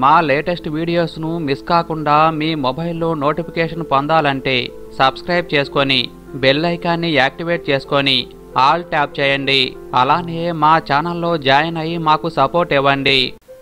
మా latest వీడియోస్ను miss కాకుండా మీ మొబైల్లో నోటిఫికేషన్ పొందాలంటే సబ్స్క్రైబ్ చేసుకొని బెల్ ఐకాన్ని యాక్టివేట్ చేసుకొని ఆల్ ట్యాప్ చేయండి అలానే మా ఛానల్లో జాయిన్ అయ్యి మాకు సపోర్ట్ ఇవ్వండి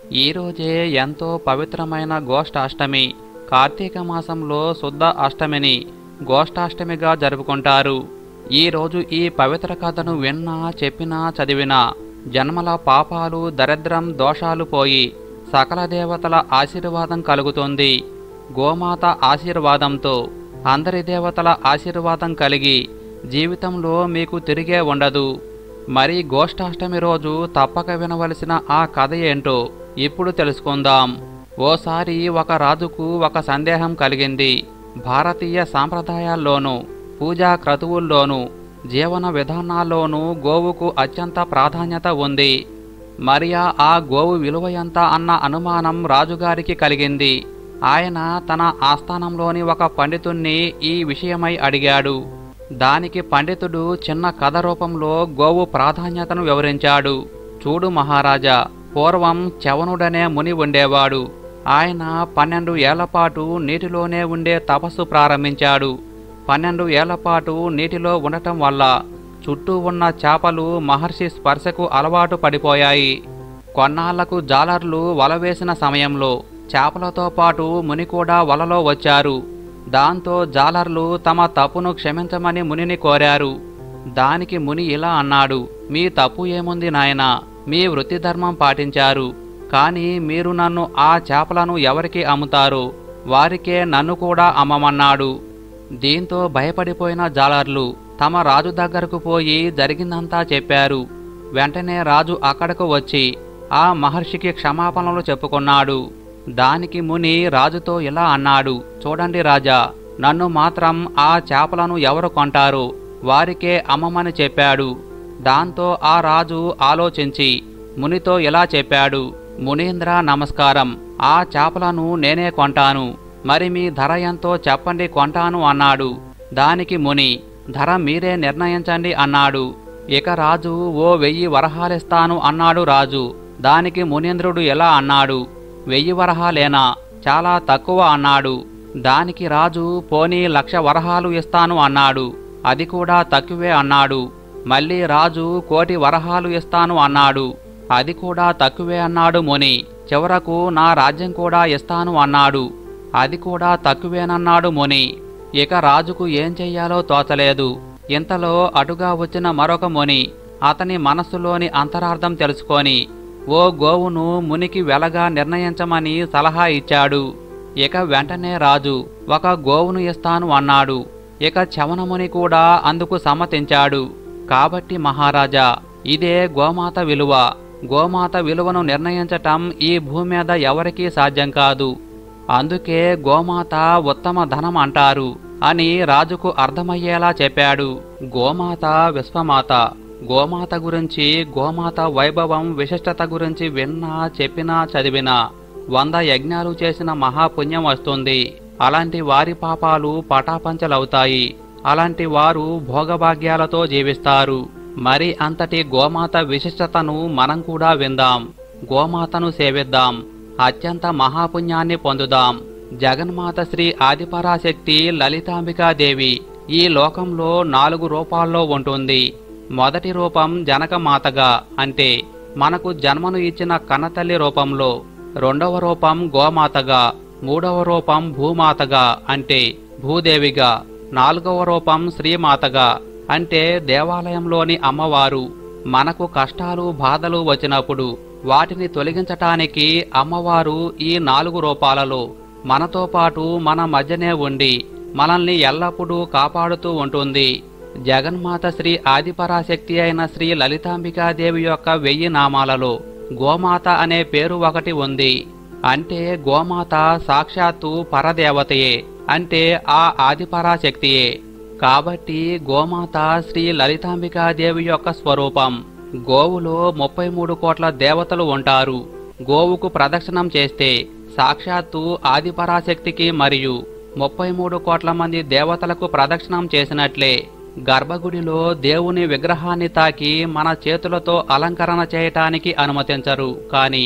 ఈరోజే ఎంతో పవిత్రమైన గోష్ఠాష్టమి కార్తీక మాసంలో శుద్ధ అష్టమిని గోష్ఠాష్టమిగా జరుపుకుంటారు ఈ రోజు ఈ పవిత్ర కథను విన్నా చెప్పినా చదివినా జన్మల పాపాలు దరిద్రం దోషాలు పోయి సకల దేవతల ఆశీర్వాదం కలుగుతుంది గోమాత ఆశీర్వాదంతో అందరి దేవతల ఆశీర్వాదం కలిగి జీవితంలో మీకు తిరిగే ఉండదు మరి గోష్ఠాష్టమి రోజు తప్పక వినవలసిన ఆ కథ ఏంటో ఇప్పుడు తెలుసుకుందాం ఓసారి ఒక రాజుకు ఒక సందేహం కలిగింది భారతీయ సాంప్రదాయాల్లోనూ పూజా క్రతువుల్లోనూ జీవన విధానాల్లోనూ గోవుకు అత్యంత ప్రాధాన్యత ఉంది మరియా ఆ గోవు విలువ ఎంత అన్న అనుమానం రాజుగారికి కలిగింది ఆయన తన ఆస్థానంలోని ఒక పండితుణ్ణి ఈ విషయమై అడిగాడు దానికి పండితుడు చిన్న కథ రూపంలో గోవు ప్రాధాన్యతను వివరించాడు చూడు మహారాజా పూర్వం చవనుడనే ముని ఉండేవాడు ఆయన పన్నెండు ఏళ్లపాటు నీటిలోనే ఉండే తపస్సు ప్రారంభించాడు పన్నెండు ఏళ్లపాటు నీటిలో ఉండటం వల్ల చుట్టూ ఉన్న చేపలు మహర్షి స్పర్శకు అలవాటు పడిపోయాయి కొన్నాళ్లకు జాలర్లు వల వేసిన సమయంలో చేపలతో పాటు ముని కూడా వలలో వచ్చారు దాంతో జాలర్లు తమ తప్పును క్షమించమని మునిని కోరారు దానికి ముని ఇలా అన్నాడు మీ తప్పు ఏముంది నాయనా మీ వృత్తి ధర్మం పాటించారు కానీ మీరు నన్ను ఆ చేపలను ఎవరికి అమ్ముతారు వారికే నన్ను కూడా అమ్మమన్నాడు దీంతో భయపడిపోయిన జాలర్లు తమ రాజు దగ్గరకు పోయి జరిగిందంతా చెప్పారు వెంటనే రాజు అక్కడకు వచ్చి ఆ మహర్షికి క్షమాపణలు చెప్పుకున్నాడు దానికి ముని రాజుతో ఇలా అన్నాడు చూడండి రాజా నన్ను మాత్రం ఆ చేపలను ఎవరు కొంటారు వారికే అమ్మమని చెప్పాడు దాంతో ఆ రాజు ఆలోచించి మునితో ఇలా చెప్పాడు మునీంద్ర నమస్కారం ఆ చేపలను నేనే కొంటాను మరి మీ ధర ఎంతో చెప్పండి కొంటాను అన్నాడు దానికి ముని ధర మీరే నిర్ణయించండి అన్నాడు ఇక రాజు ఓ వెయ్యి వరహాలిస్తాను అన్నాడు రాజు దానికి మునీంద్రుడు ఎలా అన్నాడు వెయ్యి వరహాలేనా చాలా తక్కువ అన్నాడు దానికి రాజు పోనీ లక్ష వరహాలు ఇస్తాను అన్నాడు అది కూడా తక్కువే అన్నాడు మళ్ళీ రాజు కోటి వరహాలు ఇస్తాను అన్నాడు అది కూడా తక్కువే అన్నాడు ముని చివరకు నా రాజ్యం కూడా ఇస్తాను అన్నాడు అది కూడా తక్కువేనన్నాడు ముని ఇక రాజుకు ఏం చెయ్యాలో తోచలేదు ఇంతలో అటుగా వచ్చిన మరొక ముని అతని మనస్సులోని అంతరార్థం తెలుసుకొని ఓ గోవును మునికి వెలగా నిర్ణయించమని సలహా ఇచ్చాడు ఇక వెంటనే రాజు ఒక గోవును ఇస్తాను అన్నాడు ఇక చవనముని కూడా అందుకు సమ్మతించాడు కాబట్టి మహారాజా ఇదే గోమాత విలువ గోమాత విలువను నిర్ణయించటం ఈ భూమి మీద ఎవరికీ సాధ్యం కాదు అందుకే గోమాత ఉత్తమ ధనం అంటారు అని రాజుకు అర్థమయ్యేలా చెప్పాడు గోమాత విశ్వమాత గోమాత గురించి గోమాత వైభవం విశిష్టత గురించి విన్నా చెప్పినా చదివినా వంద యజ్ఞాలు చేసిన మహాపుణ్యం వస్తుంది అలాంటి వారి పాపాలు పటాపంచలవుతాయి అలాంటి వారు భోగభాగ్యాలతో జీవిస్తారు మరి అంతటి గోమాత విశిష్టతను మనం కూడా విందాం గోమాతను సేవిద్దాం అత్యంత మహాపుణ్యాన్ని పొందుదాం జగన్మాత శ్రీ ఆదిపరాశక్తి లలితాంబికాదేవి ఈ లోకంలో నాలుగు రూపాల్లో ఉంటుంది మొదటి రూపం జనకమాతగా అంటే మనకు జన్మను ఇచ్చిన కన్నతల్లి రూపంలో రెండవ రూపం గోమాతగా మూడవ రూపం భూమాతగా అంటే భూదేవిగా నాలుగవ రూపం శ్రీమాతగా అంటే దేవాలయంలోని అమ్మవారు మనకు కష్టాలు బాధలు వచ్చినప్పుడు వాటిని తొలగించటానికి అమ్మవారు ఈ నాలుగు రూపాలలో మనతో పాటు మన మధ్యనే ఉండి మనల్ని ఎల్లప్పుడూ కాపాడుతూ ఉంటుంది జగన్మాత శ్రీ ఆదిపరాశక్తి అయిన శ్రీ లలితాంబికాదేవి యొక్క వెయ్యి నామాలలో గోమాత అనే పేరు ఒకటి ఉంది అంటే గోమాత సాక్షాత్తు పరదేవతయే అంటే ఆ ఆదిపరాశక్తియే కాబట్టి గోమాత శ్రీ లలితాంబికాదేవి యొక్క స్వరూపం గోవులో ముప్పై మూడు కోట్ల దేవతలు ఉంటారు గోవుకు ప్రదక్షిణం చేస్తే సాక్షాత్తు ఆదిపరాశక్తికి మరియు ముప్పై మూడు కోట్ల మంది దేవతలకు ప్రదక్షిణం చేసినట్లే గర్భగుడిలో దేవుని విగ్రహాన్ని తాకి మన చేతులతో అలంకరణ చేయటానికి అనుమతించరు కానీ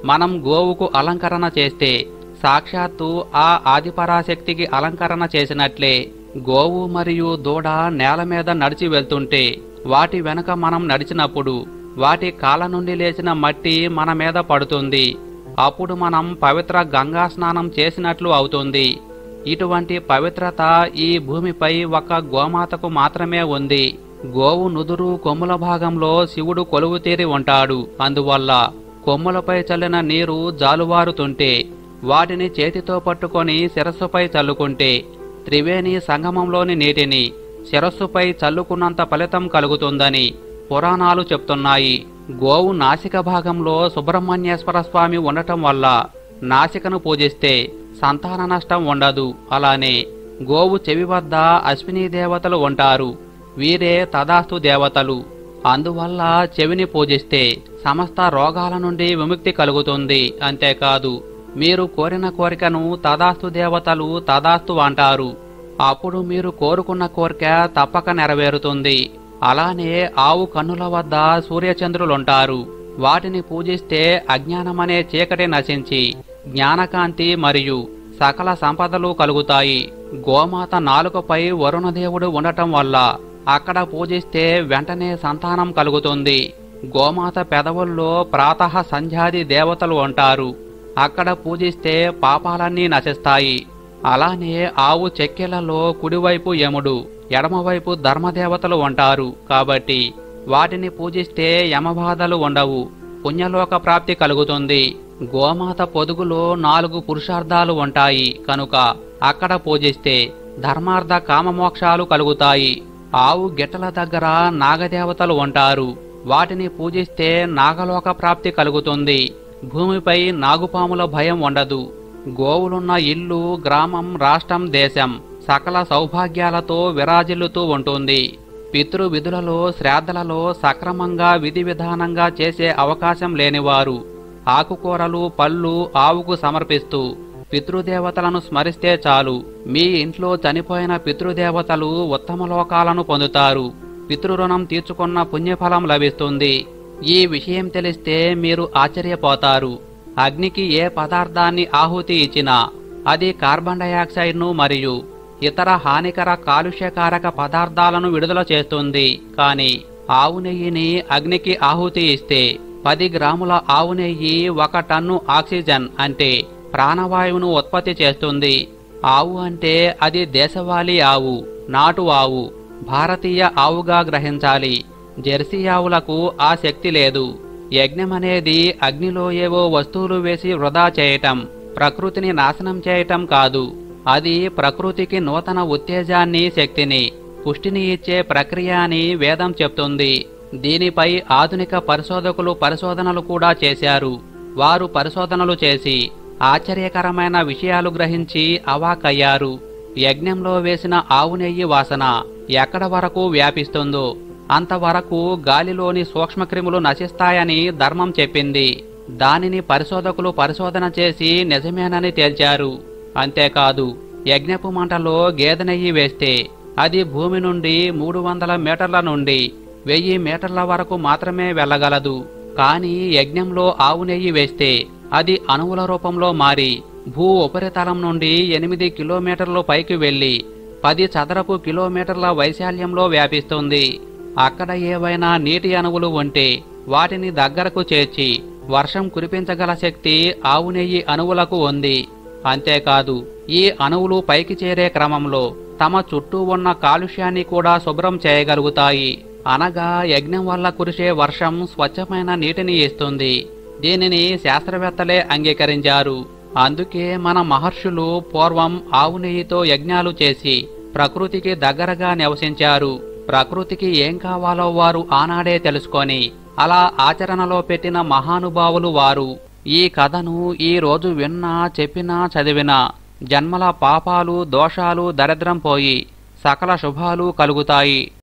మనం గోవుకు అలంకరణ చేస్తే సాక్షాత్తు ఆ ఆదిపరాశక్తికి అలంకరణ చేసినట్లే గోవు మరియు దూడ నేల మీద నడిచి వెళ్తుంటే వాటి వెనుక మనం నడిచినప్పుడు వాటి కాళ్ళ నుండి లేచిన మట్టి మన మీద పడుతుంది అప్పుడు మనం పవిత్ర గంగా స్నానం చేసినట్లు అవుతుంది ఇటువంటి పవిత్రత ఈ భూమిపై ఒక గోమాతకు మాత్రమే ఉంది గోవు నుదురు కొమ్ముల భాగంలో శివుడు కొలువు తీరి ఉంటాడు అందువల్ల కొమ్ములపై చల్లిన నీరు జాలువారుతుంటే వాటిని చేతితో పట్టుకొని శిరస్సుపై చల్లుకుంటే త్రివేణి సంగమంలోని నీటిని శిరస్సుపై చల్లుకున్నంత ఫలితం కలుగుతుందని పురాణాలు చెప్తున్నాయి గోవు నాసిక భాగంలో సుబ్రహ్మణ్యేశ్వర స్వామి ఉండటం వల్ల నాసికను పూజిస్తే సంతాన నష్టం ఉండదు అలానే గోవు చెవి వద్ద అశ్విని దేవతలు ఉంటారు వీరే తదాస్తు దేవతలు అందువల్ల చెవిని పూజిస్తే సమస్త రోగాల నుండి విముక్తి కలుగుతుంది అంతేకాదు మీరు కోరిన కోరికను తదాస్తు దేవతలు తదాస్తు అంటారు అప్పుడు మీరు కోరుకున్న కోరిక తప్పక నెరవేరుతుంది అలానే ఆవు కన్నుల వద్ద సూర్యచంద్రులుంటారు వాటిని పూజిస్తే అజ్ఞానమనే చీకటి నశించి జ్ఞానకాంతి మరియు సకల సంపదలు కలుగుతాయి గోమాత నాలుకపై వరుణదేవుడు ఉండటం వల్ల అక్కడ పూజిస్తే వెంటనే సంతానం కలుగుతుంది గోమాత పెదవుల్లో ప్రాతః సంధ్యాది దేవతలు ఉంటారు అక్కడ పూజిస్తే పాపాలన్నీ నశిస్తాయి అలానే ఆవు చెక్కెలలో కుడివైపు యముడు ఎడమవైపు ధర్మదేవతలు ఉంటారు కాబట్టి వాటిని పూజిస్తే యమబాధలు ఉండవు పుణ్యలోక ప్రాప్తి కలుగుతుంది గోమాత పొదుగులో నాలుగు పురుషార్థాలు ఉంటాయి కనుక అక్కడ పూజిస్తే ధర్మార్థ కామమోక్షాలు కలుగుతాయి ఆవు గిట్టల దగ్గర నాగదేవతలు ఉంటారు వాటిని పూజిస్తే నాగలోక ప్రాప్తి కలుగుతుంది భూమిపై నాగుపాముల భయం ఉండదు గోవులున్న ఇల్లు గ్రామం రాష్ట్రం దేశం సకల సౌభాగ్యాలతో విరాజిల్లుతూ ఉంటుంది పితృ విధులలో శ్రాద్ధలలో సక్రమంగా విధి విధానంగా చేసే అవకాశం లేనివారు ఆకుకూరలు పళ్ళు ఆవుకు సమర్పిస్తూ పితృదేవతలను స్మరిస్తే చాలు మీ ఇంట్లో చనిపోయిన పితృదేవతలు ఉత్తమ లోకాలను పొందుతారు పితృరుణం తీర్చుకున్న పుణ్యఫలం లభిస్తుంది ఈ విషయం తెలిస్తే మీరు ఆశ్చర్యపోతారు అగ్నికి ఏ పదార్థాన్ని ఆహుతి ఇచ్చినా అది కార్బన్ డయాక్సైడ్ను మరియు ఇతర హానికర కాలుష్యకారక పదార్థాలను విడుదల చేస్తుంది కానీ ఆవు నెయ్యిని అగ్నికి ఆహుతి ఇస్తే పది గ్రాముల ఆవు నెయ్యి ఒక టన్ను ఆక్సిజన్ అంటే ప్రాణవాయువును ఉత్పత్తి చేస్తుంది ఆవు అంటే అది దేశవాళీ ఆవు నాటు ఆవు భారతీయ ఆవుగా గ్రహించాలి జెర్సీ ఆవులకు ఆ శక్తి లేదు యజ్ఞమనేది అగ్నిలో ఏవో వస్తువులు వేసి వృధా చేయటం ప్రకృతిని నాశనం చేయటం కాదు అది ప్రకృతికి నూతన ఉత్తేజాన్ని శక్తిని పుష్టిని ఇచ్చే ప్రక్రియ అని వేదం చెప్తుంది దీనిపై ఆధునిక పరిశోధకులు పరిశోధనలు కూడా చేశారు వారు పరిశోధనలు చేసి ఆశ్చర్యకరమైన విషయాలు గ్రహించి అవాకయ్యారు యజ్ఞంలో వేసిన ఆవు నెయ్యి వాసన ఎక్కడ వరకు వ్యాపిస్తుందో అంతవరకు గాలిలోని సూక్ష్మక్రిములు నశిస్తాయని ధర్మం చెప్పింది దానిని పరిశోధకులు పరిశోధన చేసి నిజమేనని తేల్చారు అంతేకాదు యజ్ఞపు మంటలో గేదె నెయ్యి వేస్తే అది భూమి నుండి మూడు వందల మీటర్ల నుండి వెయ్యి మీటర్ల వరకు మాత్రమే వెళ్ళగలదు కానీ యజ్ఞంలో ఆవు నెయ్యి వేస్తే అది అణువుల రూపంలో మారి భూ ఉపరితలం నుండి ఎనిమిది కిలోమీటర్లు పైకి వెళ్లి పది చదరపు కిలోమీటర్ల వైశాల్యంలో వ్యాపిస్తుంది అక్కడ ఏవైనా నీటి అణువులు ఉంటే వాటిని దగ్గరకు చేర్చి వర్షం కురిపించగల శక్తి ఆవు నెయ్యి అణువులకు ఉంది అంతేకాదు ఈ అణువులు పైకి చేరే క్రమంలో తమ చుట్టూ ఉన్న కాలుష్యాన్ని కూడా శుభ్రం చేయగలుగుతాయి అనగా యజ్ఞం వల్ల కురిసే వర్షం స్వచ్ఛమైన నీటిని ఇస్తుంది దీనిని శాస్త్రవేత్తలే అంగీకరించారు అందుకే మన మహర్షులు పూర్వం ఆవు నెయ్యితో యజ్ఞాలు చేసి ప్రకృతికి దగ్గరగా నివసించారు ప్రకృతికి ఏం కావాలో వారు ఆనాడే తెలుసుకొని అలా ఆచరణలో పెట్టిన మహానుభావులు వారు ఈ కథను ఈ రోజు విన్నా చెప్పినా చదివినా జన్మల పాపాలు దోషాలు దరిద్రం పోయి సకల శుభాలు కలుగుతాయి